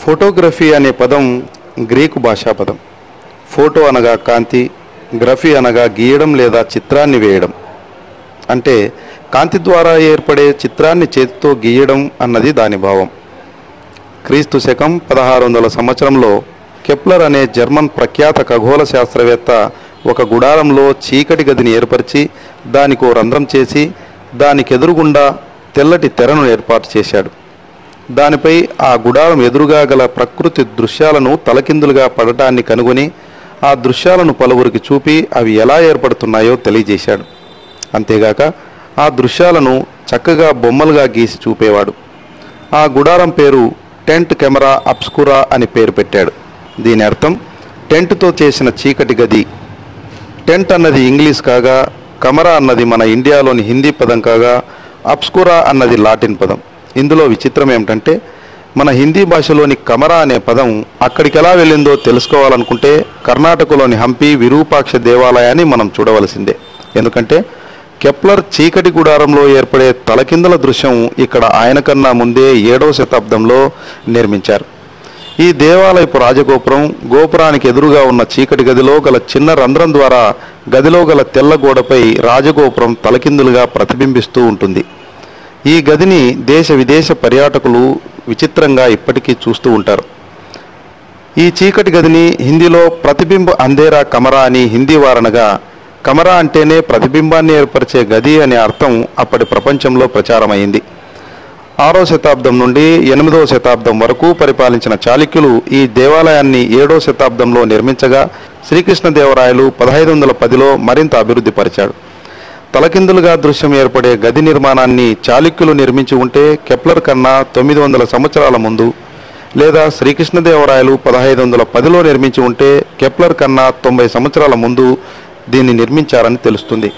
photography అనే పదం Greek భాషా పదం ఫోటో అనగా కాంతి గ్రఫీ అనగా గీయడం లేదా చిత్రాన్ని వేయడం అంటే కాంతి ద్వారా ఏర్పడే చిత్రాన్ని చేతితో గీయడం అన్నది దాని భావం క్రీస్తు శకం పదహారు వందల సంవత్సరంలో కెప్లర్ అనే జర్మన్ ప్రఖ్యాత ఖగోళ శాస్త్రవేత్త ఒక గుడారంలో చీకటి గదిని ఏర్పరిచి దానికి ఓ రంధ్రం చేసి దానికి ఎదురుగుండా తెల్లటి తెరను ఏర్పాటు చేశాడు దానిపై ఆ గుడారం ఎదురుగా గల ప్రకృతి దృశ్యాలను తలకిందులుగా పడటాన్ని కనుగొని ఆ దృశ్యాలను పలువురికి చూపి అవి ఎలా ఏర్పడుతున్నాయో తెలియజేశాడు అంతేగాక ఆ దృశ్యాలను చక్కగా బొమ్మలుగా గీసి చూపేవాడు ఆ గుడారం పేరు టెంట్ కెమెరా అబ్స్కురా అని పేరు పెట్టాడు దీని అర్థం టెంట్తో చేసిన చీకటి గది టెంట్ అన్నది ఇంగ్లీష్ కాగా కమరా అన్నది మన ఇండియాలోని హిందీ పదం కాగా అబ్స్కురా అన్నది లాటిన్ పదం ఇందులో విచిత్రం ఏమిటంటే మన హిందీ భాషలోని కమరా అనే పదం అక్కడికి ఎలా వెళ్ళిందో తెలుసుకోవాలనుకుంటే కర్ణాటకలోని హంపి విరూపాక్ష దేవాలయాన్ని మనం చూడవలసిందే ఎందుకంటే కెప్లర్ చీకటి గుడారంలో ఏర్పడే తలకిందల దృశ్యం ఇక్కడ ఆయన కన్నా ముందే ఏడవ శతాబ్దంలో నిర్మించారు ఈ దేవాలయపు రాజగోపురం గోపురానికి ఎదురుగా ఉన్న చీకటి గదిలో గల చిన్న రంధ్రం ద్వారా గదిలో గల తెల్ల గోడపై రాజగోపురం తలకిందులుగా ప్రతిబింబిస్తూ ఉంటుంది ఈ గదిని దేశ విదేశ పర్యాటకులు విచిత్రంగా ఇప్పటికీ చూస్తూ ఉంటారు ఈ చీకటి గదిని హిందీలో ప్రతిబింబ అంధేరా కమరా అని హిందీ వారనగా కమరా అంటేనే ప్రతిబింబాన్ని ఏర్పరిచే గది అనే అర్థం అప్పటి ప్రపంచంలో ప్రచారమైంది ఆరో శతాబ్దం నుండి ఎనిమిదవ శతాబ్దం వరకు పరిపాలించిన చాళుక్యులు ఈ దేవాలయాన్ని ఏడో శతాబ్దంలో నిర్మించగా శ్రీకృష్ణదేవరాయలు పదహైదు వందల పదిలో మరింత అభివృద్ధి పరిచాడు తలకిందులుగా దృశ్యం ఏర్పడే గది నిర్మాణాన్ని చాళుక్యులు నిర్మించి ఉంటే కెప్లర్ కన్నా తొమ్మిది వందల సంవత్సరాల ముందు లేదా శ్రీకృష్ణదేవరాయలు పదహైదు వందల పదిలో నిర్మించి ఉంటే కెప్లర్ కన్నా తొంభై సంవత్సరాల ముందు దీన్ని నిర్మించారని తెలుస్తుంది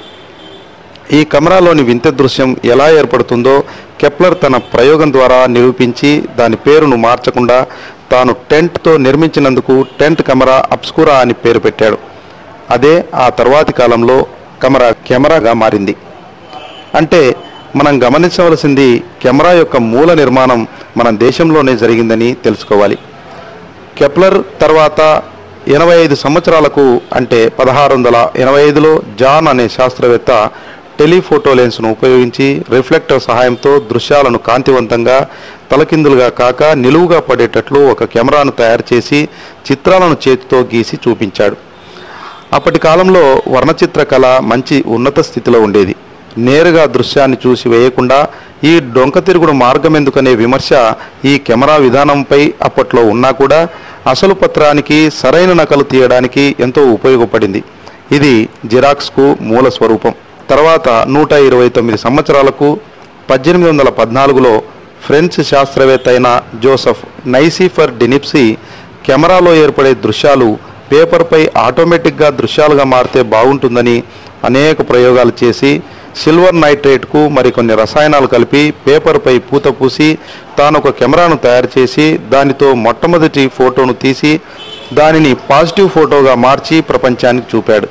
ఈ కెమెరాలోని వింత దృశ్యం ఎలా ఏర్పడుతుందో కెప్లర్ తన ప్రయోగం ద్వారా నిరూపించి దాని పేరును మార్చకుండా తాను టెంట్తో నిర్మించినందుకు టెంట్ కెమెరా అబ్స్కురా అని పేరు పెట్టాడు అదే ఆ తర్వాతి కాలంలో కెమెరా కెమెరాగా మారింది అంటే మనం గమనించవలసింది కెమెరా యొక్క మూల నిర్మాణం మన దేశంలోనే జరిగిందని తెలుసుకోవాలి కెప్లర్ తర్వాత ఎనభై ఐదు సంవత్సరాలకు అంటే పదహారు వందల ఎనభై ఐదులో జాన్ అనే శాస్త్రవేత్త టెలిఫోటో లెన్స్ను ఉపయోగించి రిఫ్లెక్టర్ సహాయంతో దృశ్యాలను కాంతివంతంగా తలకిందులుగా కాక నిలువుగా పడేటట్లు ఒక కెమెరాను తయారు చేసి చిత్రాలను చేతితో గీసి చూపించాడు అప్పటి కాలంలో వర్ణచిత్ర కళ మంచి ఉన్నత స్థితిలో ఉండేది నేరుగా దృశ్యాన్ని చూసి వేయకుండా ఈ డొంక తిరుగుడు మార్గం ఎందుకనే విమర్శ ఈ కెమెరా విధానంపై అప్పట్లో ఉన్నా కూడా అసలు పత్రానికి సరైన నకలు తీయడానికి ఎంతో ఉపయోగపడింది ఇది జిరాక్స్కు మూల స్వరూపం తర్వాత నూట ఇరవై తొమ్మిది సంవత్సరాలకు పద్దెనిమిది వందల పద్నాలుగులో ఫ్రెంచ్ శాస్త్రవేత్త అయిన జోసఫ్ నైసిఫర్ డినిప్సీ కెమెరాలో ఏర్పడే దృశ్యాలు పేపర్పై ఆటోమేటిక్గా దృశ్యాలుగా మారితే బాగుంటుందని అనేక ప్రయోగాలు చేసి సిల్వర్ నైట్రేట్కు మరికొన్ని రసాయనాలు కలిపి పేపర్పై పూత పూసి తాను ఒక కెమెరాను తయారు చేసి దానితో మొట్టమొదటి ఫోటోను తీసి దానిని పాజిటివ్ ఫోటోగా మార్చి ప్రపంచానికి చూపాడు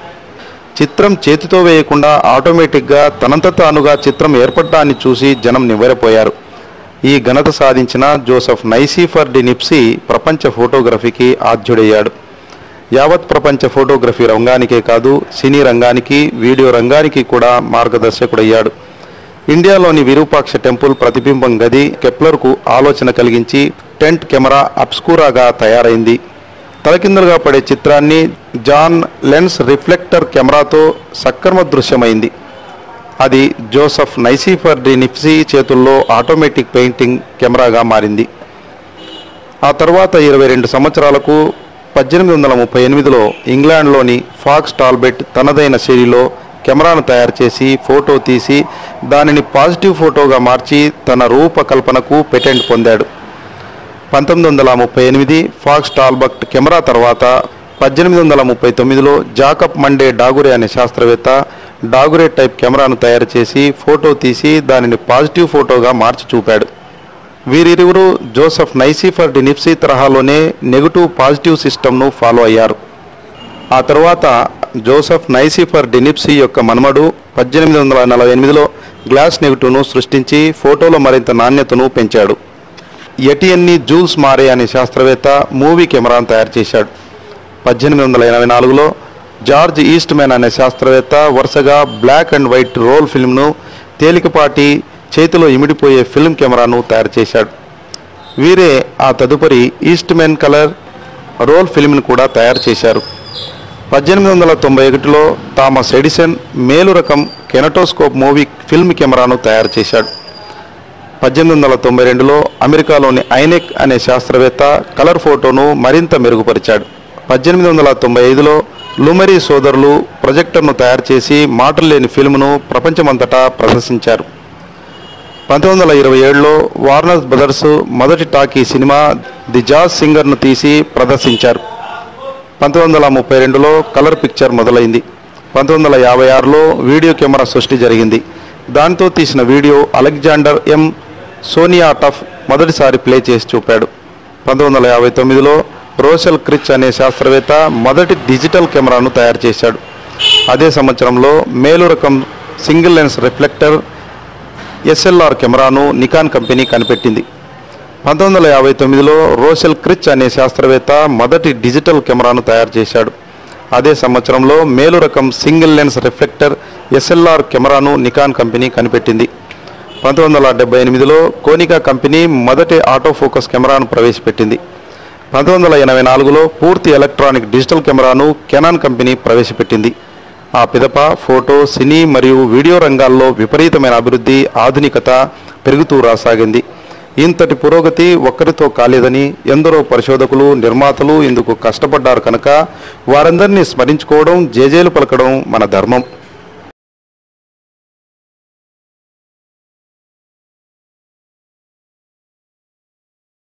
చిత్రం చేతితో వేయకుండా ఆటోమేటిక్గా తనంత తానుగా చిత్రం ఏర్పడడాన్ని చూసి జనం నివ్వెరపోయారు ఈ ఘనత సాధించిన జోసెఫ్ నైసీఫర్ డి నిప్సీ ప్రపంచ ఫోటోగ్రఫీకి ఆద్యుడయ్యాడు యావత్ ప్రపంచ ఫోటోగ్రఫీ రంగానికే కాదు సినీ రంగానికి వీడియో రంగానికి కూడా మార్గదర్శకుడయ్యాడు ఇండియాలోని విరూపాక్ష టెంపుల్ ప్రతిబింబం గది కెప్లర్కు ఆలోచన కలిగించి టెంట్ కెమెరా అబ్స్కూరాగా తయారైంది తలకిందులుగా పడే చిత్రాన్ని జాన్ లెన్స్ రిఫ్లెక్టర్ కెమెరాతో సక్రమ దృశ్యమైంది అది జోసఫ్ నైసీఫర్ డి నిఫ్సీ చేతుల్లో ఆటోమేటిక్ పెయింటింగ్ కెమెరాగా మారింది ఆ తర్వాత ఇరవై రెండు సంవత్సరాలకు పద్దెనిమిది వందల ముప్పై ఎనిమిదిలో ఇంగ్లాండ్లోని ఫాక్స్ టాల్బెట్ తనదైన శైలిలో కెమెరాను తయారు చేసి ఫోటో తీసి దానిని పాజిటివ్ ఫోటోగా మార్చి తన రూపకల్పనకు పెటెంట్ పొందాడు పంతొమ్మిది వందల ముప్పై ఎనిమిది ఫాక్స్ టాల్బర్ట్ కెమెరా తర్వాత పద్దెనిమిది వందల ముప్పై తొమ్మిదిలో జాకబ్ మండే డాగురే అనే శాస్త్రవేత్త డాగురే టైప్ కెమెరాను తయారు చేసి ఫోటో తీసి దానిని పాజిటివ్ ఫోటోగా మార్చి చూపాడు వీరిరువురు జోసెఫ్ నైసీఫర్ డినిప్సీ తరహాలోనే నెగటివ్ పాజిటివ్ సిస్టమ్ను ఫాలో అయ్యారు ఆ తర్వాత జోసెఫ్ నైసిఫర్ డినిప్సీ యొక్క మనుమడు పద్దెనిమిది వందల నలభై ఎనిమిదిలో గ్లాస్ నెగిటివ్ను సృష్టించి ఫోటోలో మరింత నాణ్యతను పెంచాడు ఎటిఎన్ని జూల్స్ మారే అనే శాస్త్రవేత్త మూవీ కెమెరాను తయారు చేశాడు పద్దెనిమిది వందల ఎనభై నాలుగులో జార్జ్ ఈస్ట్ మ్యాన్ అనే శాస్త్రవేత్త వరుసగా బ్లాక్ అండ్ వైట్ రోల్ ఫిల్మ్ను తేలికపాటి చేతిలో ఇమిడిపోయే ఫిల్మ్ కెమెరాను తయారు చేశాడు వీరే ఆ తదుపరి ఈస్ట్ మ్యాన్ కలర్ రోల్ ఫిల్మ్ను కూడా తయారు చేశారు పద్దెనిమిది వందల తొంభై ఒకటిలో థామస్ ఎడిసన్ మేలు రకం కెనటోస్కోప్ మూవీ ఫిల్మ్ కెమెరాను తయారు చేశాడు పద్దెనిమిది వందల తొంభై రెండులో అమెరికాలోని ఐనెక్ అనే శాస్త్రవేత్త కలర్ ఫోటోను మరింత మెరుగుపరిచాడు పద్దెనిమిది వందల తొంభై ఐదులో లుమరీ సోదరులు ప్రొజెక్టర్ను తయారు చేసి మాటలు లేని ఫిల్మ్ను ప్రపంచమంతటా ప్రదర్శించారు పంతొమ్మిది వందల ఇరవై ఏడులో వార్నర్ బ్రదర్స్ మొదటి టాకీ సినిమా ది జాజ్ సింగర్ను తీసి ప్రదర్శించారు పంతొమ్మిది వందల ముప్పై రెండులో కలర్ పిక్చర్ మొదలైంది పంతొమ్మిది వందల యాభై ఆరులో వీడియో కెమెరా సృష్టి జరిగింది దాంతో తీసిన వీడియో అలెగ్జాండర్ ఎం సోనియాటఫ్ మొదటిసారి ప్లే చేసి చూపాడు పంతొమ్మిది వందల యాభై తొమ్మిదిలో రోషల్ క్రిచ్ అనే శాస్త్రవేత్త మొదటి డిజిటల్ కెమెరాను తయారు చేశాడు అదే సంవత్సరంలో మేలు రకం సింగిల్ లెన్స్ రిఫ్లెక్టర్ ఎస్ఎల్ఆర్ కెమెరాను నికాన్ కంపెనీ కనిపెట్టింది పంతొమ్మిది వందల యాభై తొమ్మిదిలో రోషెల్ క్రిచ్ అనే శాస్త్రవేత్త మొదటి డిజిటల్ కెమెరాను తయారు చేశాడు అదే సంవత్సరంలో మేలు రకం సింగిల్ లెన్స్ రిఫ్లెక్టర్ ఎస్ఎల్ఆర్ కెమెరాను నికాన్ కంపెనీ కనిపెట్టింది పంతొమ్మిది వందల డెబ్బై ఎనిమిదిలో కోనికా కంపెనీ మొదటి ఆటో ఫోకస్ కెమెరాను ప్రవేశపెట్టింది పంతొమ్మిది వందల ఎనభై నాలుగులో పూర్తి ఎలక్ట్రానిక్ డిజిటల్ కెమెరాను కెనాన్ కంపెనీ ప్రవేశపెట్టింది ఆ పిదప ఫోటో సినీ మరియు వీడియో రంగాల్లో విపరీతమైన అభివృద్ధి ఆధునికత పెరుగుతూ రాసాగింది ఇంతటి పురోగతి ఒక్కరితో కాలేదని ఎందరో పరిశోధకులు నిర్మాతలు ఇందుకు కష్టపడ్డారు కనుక వారందరినీ స్మరించుకోవడం జేజేలు పలకడం మన ధర్మం